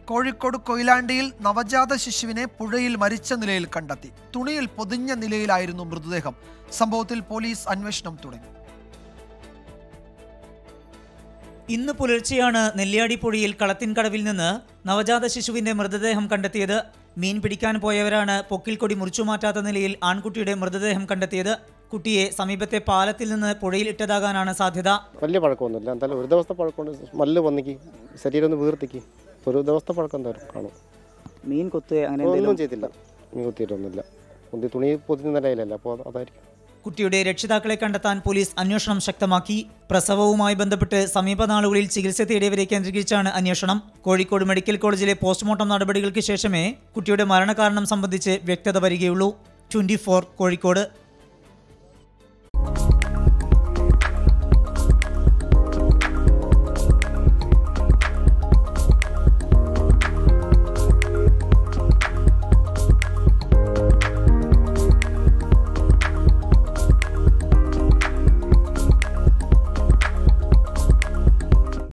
കോഴിക്കോട് കൊയിലാണ്ടിയിൽ നവജാത ശിശുവിനെ പുഴയിൽ മരിച്ച നിലയിൽ കണ്ടെത്തി തുണിയിൽ പൊതിഞ്ഞ നിലയിലായിരുന്നു മൃതദേഹം സംഭവത്തിൽ പോലീസ് അന്വേഷണം തുടങ്ങി ഇന്ന് പുലർച്ചെയാണ് നെല്ലിയാടി പുഴയിൽ കളത്തിൻകടവിൽ നിന്ന് നവജാത ശിശുവിന്റെ മൃതദേഹം കണ്ടെത്തിയത് മീൻ പിടിക്കാൻ പോയവരാണ് പൊക്കിൽക്കൊടി മുറിച്ചു മാറ്റാത്ത നിലയിൽ ആൺകുട്ടിയുടെ മൃതദേഹം കണ്ടെത്തിയത് കുട്ടിയെ സമീപത്തെ പാലത്തിൽ നിന്ന് പുഴയിൽ ഇട്ടതാകാനാണ് സാധ്യത വലിയ പഴക്കമൊന്നുമില്ല എന്തായാലും ഒരു ദിവസത്തെ പഴക്കമുണ്ട് മല്ല് വന്നിക്ക് ശരീരം ഒന്ന് വീർത്തിക്ക് ഒരു ദിവസത്തെ പഴക്കം എന്തായാലും കാണും മീൻ കൊത്തുക അങ്ങനെ ഒന്നും എന്തെങ്കിലും ചെയ്തില്ല മീൻ കുത്തിയിട്ടൊന്നുമില്ല കുന്തി തുണി പൊതിഞ്ഞ നിലയിലല്ല അപ്പോൾ അതായിരിക്കും കുട്ടിയുടെ രക്ഷിതാക്കളെ കണ്ടെത്താൻ പോലീസ് അന്വേഷണം ശക്തമാക്കി പ്രസവവുമായി ബന്ധപ്പെട്ട് സമീപനാളുകളിൽ ചികിത്സ തേടിയവരെ കേന്ദ്രീകരിച്ചാണ് അന്വേഷണം കോഴിക്കോട് മെഡിക്കൽ കോളേജിലെ പോസ്റ്റ്മോർട്ടം നടപടികൾക്ക് ശേഷമേ കുട്ടിയുടെ മരണകാരണം സംബന്ധിച്ച് വ്യക്തത വരികയുള്ളൂ ട്വന്റി കോഴിക്കോട്